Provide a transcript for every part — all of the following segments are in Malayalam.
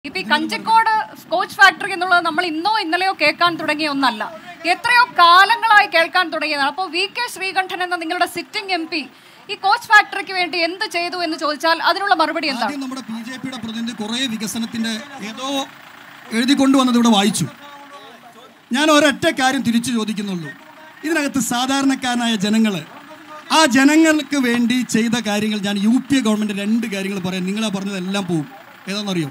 ഇപ്പൊ ഈ കഞ്ചക്കോട് സ്കോച്ച് ഫാക്ടറി എന്നുള്ളത് നമ്മൾ ഇന്നോ ഇന്നലെയോ കേൾക്കാൻ തുടങ്ങിയ ഒന്നല്ല എത്രയോ കാലങ്ങളായി കേൾക്കാൻ തുടങ്ങിയതാണ് അപ്പോൾ വി കെ ശ്രീകണ്ഠൻ എന്ന നിങ്ങളുടെ സിറ്റിംഗ് എം പി ഈ കോച്ച് ഫാക്ടറിക്ക് വേണ്ടി എന്ത് ചെയ്തു എന്ന് ചോദിച്ചാൽ അതിനുള്ള മറുപടി എന്താണ് ആദ്യം നമ്മുടെ ബി ജെ പിയുടെ പ്രതിനിധി കുറേ വികസനത്തിന്റെ ഏതോ എഴുതി കൊണ്ടുവന്നത് ഇവിടെ വായിച്ചു ഞാൻ ഒരൊറ്റ കാര്യം തിരിച്ചു ചോദിക്കുന്നുള്ളൂ ഇതിനകത്ത് സാധാരണക്കാരനായ ജനങ്ങൾ ആ ജനങ്ങൾക്ക് വേണ്ടി ചെയ്ത കാര്യങ്ങൾ ഞാൻ യു പി എ ഗവൺമെന്റ് രണ്ട് കാര്യങ്ങൾ പറയാം നിങ്ങളാ പറഞ്ഞതെല്ലാം പോവും ഏതാണെന്നറിയോ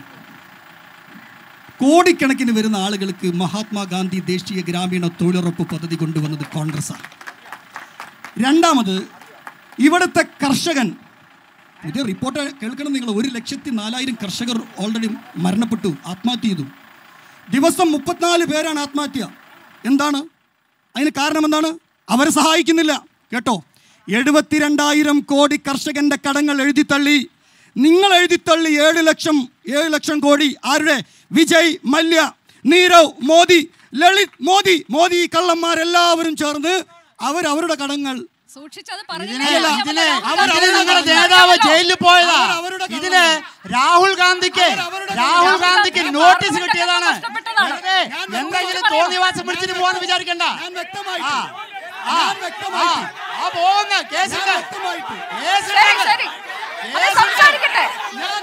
കോടിക്കണക്കിന് വരുന്ന ആളുകൾക്ക് മഹാത്മാഗാന്ധി ദേശീയ ഗ്രാമീണ തൊഴിലുറപ്പ് പദ്ധതി കൊണ്ടുവന്നത് കോൺഗ്രസ്സാണ് രണ്ടാമത് ഇവിടുത്തെ കർഷകൻ പുതിയ റിപ്പോർട്ട് കേൾക്കണം നിങ്ങൾ ഒരു ലക്ഷത്തി നാലായിരം കർഷകർ ഓൾറെഡി മരണപ്പെട്ടു ആത്മഹത്യ ചെയ്തു ദിവസം മുപ്പത്തിനാല് പേരാണ് ആത്മഹത്യ എന്താണ് അതിന് കാരണം എന്താണ് അവരെ സഹായിക്കുന്നില്ല കേട്ടോ എഴുപത്തിരണ്ടായിരം കോടി കർഷകന്റെ കടങ്ങൾ എഴുതിത്തള്ളി നിങ്ങൾ എഴുതിത്തള്ളി ഏഴ് ലക്ഷം ഏഴ് ലക്ഷം കോടി ആരുടെ വിജയ് മല്യ നീരവ് മോദി ലളിത് മോദി മോദി ഈ കള്ളന്മാരെല്ലാവരും ചേർന്ന് അവർ അവരുടെ കടങ്ങൾ സൂക്ഷിച്ചത് ഇതിന് അല്ല, ഇതിന് അവർ ഇതിന് അവരുടെ നിങ്ങളുടെ കടങ്ങൾ- നേതാവ് ജയിലിൽ പോയതാ അവർ അവരുടെ കടങ്ങൾ- ഇതിന് രാഹുൽ ഗാന്ധിക്ക് അവരുടെ രാഹുൽ രാഹുൽ ഗാന്ധിക്ക് ഗാന്ധിക്ക് നോട്ടീസ് പാർലമെന്റ് കിട്ടിയതാണ് നഷ്ടപ്പെട്ടതാണ്. വെറുതെ ഞാൻ എന്തെങ്കിലും പറയാം. തോന്നിവാസം പിടിച്ചിട്ട് പോവാന്ന് വിചാരിക്കണ്ട ഞാൻ വ്യക്തമായിട്ട് ആ ആ ഞാൻ ആ വ്യക്തമായിട്ട് ആ പോകുന്ന കേസുണ്ട് ഞാൻ വ്യക്തമായിട്ട് കേസുണ്ട്. ശരി ശരി അത് കേസുണ്ട്. സംസാരിക്കട്ടെ ഞാൻ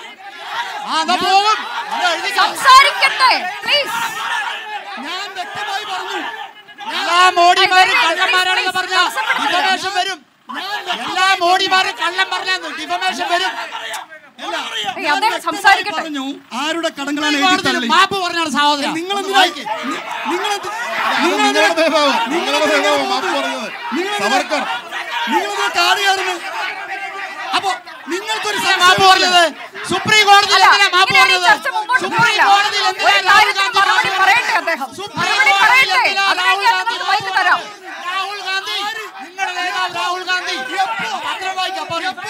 ആ എന്നാ പോകും അത് എഴുതിക്കോ. സംസാരിക്കട്ടെ പ്ലീസ് ഞാൻ വ്യക്തമായി പറഞ്ഞു എല്ലാ മോഡിമാരും Please, കള്ളന്മാരാണെന്ന് please, പറഞ്ഞാൽ തടസ്സപ്പെടുത്തരുത്. ഡിഫമേഷൻ വരും എല്ലാ മോഡിമാരും കള്ളം പറഞ്ഞാൽ ഡിഫമേഷൻ വരും ഏയ്, അദ്ദേഹം സംസാരിക്കട്ടെ പറഞ്ഞു ആരുടെ കടങ്ങളാണ് ഈ എഴുതി കോടതിയിൽ തള്ളി മാപ്പ് പറഞ്ഞാണ് സഹോദരൻ നിങ്ങൾ ഒന്ന് വായിക്ക്. നിങ്ങളെന്ത് നിങ്ങളുടെ നേതാവ് നിങ്ങളുടെ നേതാവ് മാപ്പ് പറഞ്ഞത് സവർക്കർ നിങ്ങളെന്ത് കാടുകയറുന്നു അപ്പൊ നിങ്ങൾക്കൊരു എന്തിനാ മാപ്പ് പറഞ്ഞത് സുപ്രീം കോടതിയിൽ അല്ല, എന്തിനാ മാപ്പ് ഇങ്ങനെയാണ് ഈ പറഞ്ഞത് ചർച്ച മുമ്പോട്ട് സുപ്രീം പോവില്ല. കോടതിയിൽ എന്തിനാ ഒരു രാഹുൽ കാര്യത്തിന് ഗാന്ധി മറുപടി മാപ്പ് പറയട്ടെ പറഞ്ഞത്? അദ്ദേഹം. സുപ്രീം മറുപടി കോടതിയിൽ പറയട്ടെ. എന്തിനാ അതിന് രാഹുൽ ഞാൻ ഗാന്ധി നിങ്ങൾക്ക് മൈക്ക് തരാം. രാഹുൽ ഗാന്ധി നിങ്ങളുടെ നേതാവ് രാഹുൽ ഗാന്ധി പത്രം വായിക്കാം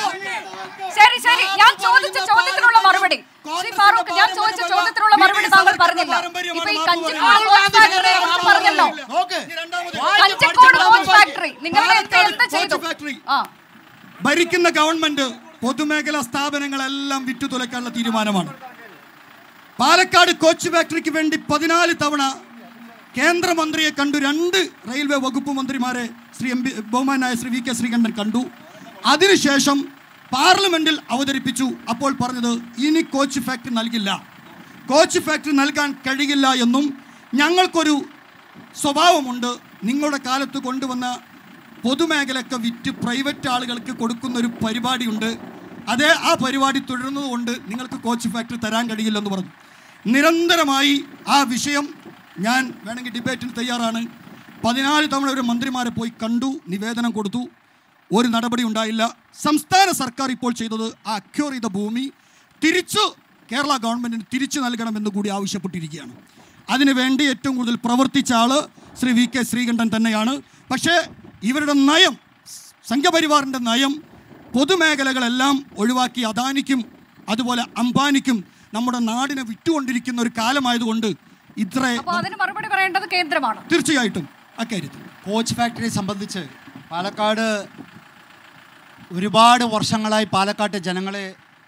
ശരി ശരി ഞാൻ ചോദിച്ച ചോദ്യത്തിനുള്ള മറുപടി ശ്രീ ഫാറൂഖ് ഞാൻ ചോദിച്ച ചോദ്യത്തിനുള്ള മറുപടി താങ്കൾ പറഞ്ഞില്ല ഇപ്പൊ ഈ കഞ്ചക്കോട് കോച്ച് ഫാക്ടറിയെ കുറിച്ച് പറഞ്ഞല്ലോ നോക്ക് കഞ്ചക്കോട് കോച്ച് ഫാക്ടറി നിങ്ങളുടെ എം പി എന്ത് ചെയ്തു ഫാക്ടറി ആ ഭരിക്കുന്ന ഗവൺമെന്റ് പൊതുമേഖലാ സ്ഥാപനങ്ങളെല്ലാം വിറ്റുതുലയ്ക്കാനുള്ള തീരുമാനമാണ് പാലക്കാട് കോച്ച് ഫാക്ടറിക്ക് വേണ്ടി പതിനാല് തവണ കേന്ദ്രമന്ത്രിയെ കണ്ടു രണ്ട് റെയിൽവേ വകുപ്പ് മന്ത്രിമാരെ ശ്രീ എം പി ബഹുമാനായ ശ്രീ വി കെ ശ്രീകണ്ഠൻ കണ്ടു അതിനുശേഷം പാർലമെന്റിൽ അവതരിപ്പിച്ചു അപ്പോൾ പറഞ്ഞത് ഇനി കോച്ച് ഫാക്ടറി നൽകില്ല കോച്ച് ഫാക്ടറി നൽകാൻ കഴിയില്ല എന്നും ഞങ്ങൾക്കൊരു സ്വഭാവമുണ്ട് നിങ്ങളുടെ കാലത്ത് കൊണ്ടുവന്ന പൊതുമേഖലയൊക്കെ വിറ്റ് പ്രൈവറ്റ് ആളുകൾക്ക് കൊടുക്കുന്ന ഒരു പരിപാടിയുണ്ട് അതേ ആ പരിപാടി തുടരുന്നതുകൊണ്ട് നിങ്ങൾക്ക് കോച്ച് ഫാക്ടറി തരാൻ കഴിയില്ലെന്ന് പറഞ്ഞു നിരന്തരമായി ആ വിഷയം ഞാൻ വേണമെങ്കിൽ ഡിബേറ്റിന് തയ്യാറാണ് പതിനാല് തവണ ഒരു മന്ത്രിമാരെ പോയി കണ്ടു നിവേദനം കൊടുത്തു ഒരു നടപടി ഉണ്ടായില്ല സംസ്ഥാന സർക്കാർ ഇപ്പോൾ ചെയ്തത് ആ അക്യൂർ ചെയ്ത ഭൂമി തിരിച്ചു കേരള ഗവൺമെൻറ്റിന് തിരിച്ചു നൽകണമെന്ന് കൂടി ആവശ്യപ്പെട്ടിരിക്കുകയാണ് അതിനുവേണ്ടി ഏറ്റവും കൂടുതൽ പ്രവർത്തിച്ച ആള് ശ്രീ വി കെ ശ്രീകണ്ഠൻ തന്നെയാണ് പക്ഷേ ഇവരുടെ നയം സംഘപരിവാറിൻ്റെ നയം പൊതുമേഖലകളെല്ലാം ഒഴിവാക്കി അദാനിക്കും അതുപോലെ അംബാനിക്കും നമ്മുടെ നാടിനെ വിറ്റുകൊണ്ടിരിക്കുന്ന ഒരു കാലമായതുകൊണ്ട് ഇത്ര അപ്പൊ അതിന് മറുപടി പറയേണ്ടത് കേന്ദ്രമാണ് തീർച്ചയായിട്ടും അക്കാര്യത്തിൽ കോച്ച് ഫാക്ടറി സംബന്ധിച്ച് പാലക്കാട് ഒരുപാട് വർഷങ്ങളായി പാലക്കാട്ട് ജനങ്ങളെ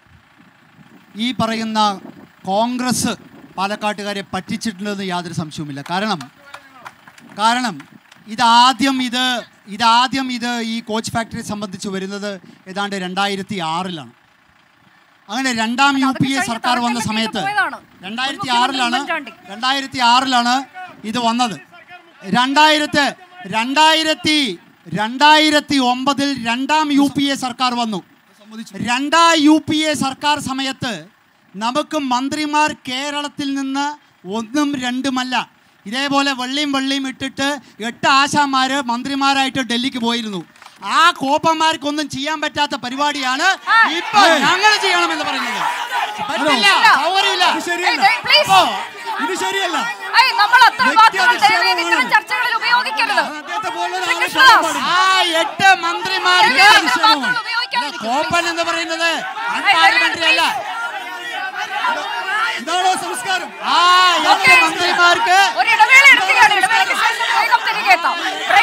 ഈ പറയുന്ന കോൺഗ്രസ് പാലക്കാട്ടുകാരെ പറ്റിച്ചിട്ടുണ്ടെന്ന് യാതൊരു സംശയവുമില്ല കാരണം കാരണം ഇതാദ്യം ഇത് ഇതാദ്യം ഇത് ഈ കോച്ച് ഫാക്ടറി സംബന്ധിച്ച് വരുന്നത് ഏതാണ്ട് രണ്ടായിരത്തി ആറിലാണ് അങ്ങനെ രണ്ടാം യു പി എ കഴിഞ്ഞ് സർക്കാർ വന്ന തറക്കല്ലിട്ട് സമയത്ത് പോയതാണ്. രണ്ടായിരത്തി മുഖ്യമന്ത്രി ആറിലാണ് ഉമ്മൻചാണ്ടി. രണ്ടായിരത്തി ആറിലാണ് ഇത് വന്നത് രണ്ടായിരത്തി രണ്ടായിരത്തി രണ്ടായിരത്തി ഒമ്പതിൽ രണ്ടാം യു പി എ സർക്കാർ വന്നു രണ്ടാം യു പി എ സർക്കാർ സമയത്ത് നമുക്ക് മന്ത്രിമാർ കേരളത്തിൽ നിന്ന് ഒന്നും രണ്ടുമല്ല ഇതേപോലെ വെള്ളിയും വെള്ളിയും ഇട്ടിട്ട് എട്ട് ആശാന്മാര് മന്ത്രിമാരായിട്ട് ഡൽഹിക്ക് പോയിരുന്നു ആ കോപ്പന്മാർക്കൊന്നും ചെയ്യാൻ പറ്റാത്ത പരിപാടിയാണ് ഇപ്പൊ ഞങ്ങൾ ചെയ്യണമെന്ന് പറയുന്നത് പറ്റില്ല സൗകര്യമില്ല ഇത് ശരിയല്ല ഏയ്, please. അപ്പോ ഇത് ശരിയല്ല ഏയ്, നമ്മൾ അത്ര വ്യക്തി വാക്കുകൾ ദയവേത് ഇത്തരം അധിക്ഷേപമാണ്. ചർച്ചകളിൽ ഉപയോഗിക്കരുത് അദ്ദേഹത്തെ പോലുള്ള ശ്രീ ആളെ കൃഷ്ണ. ക്ഷേമം പാടില്ല. ആ എട്ട് മന്ത്രിമാർക്ക് ദയവേത് ഇത്തരം വാക്കുകൾ ഉപയോഗിക്കാതിരിക്കൂ. കോപ്പൻ എന്ന് പറയുന്നത് ഏയ്, അൺപാർലമെന്ററി അല്ല ഇതാണോ സംസ്കാരം ആ എട്ട് Okay. മന്ത്രിമാർക്ക് ഒരു ഇടവേള എടുക്കുകയാണ് ഇടവേളയ്ക്ക് ശേഷം വേഗം തിരികെ എത്താം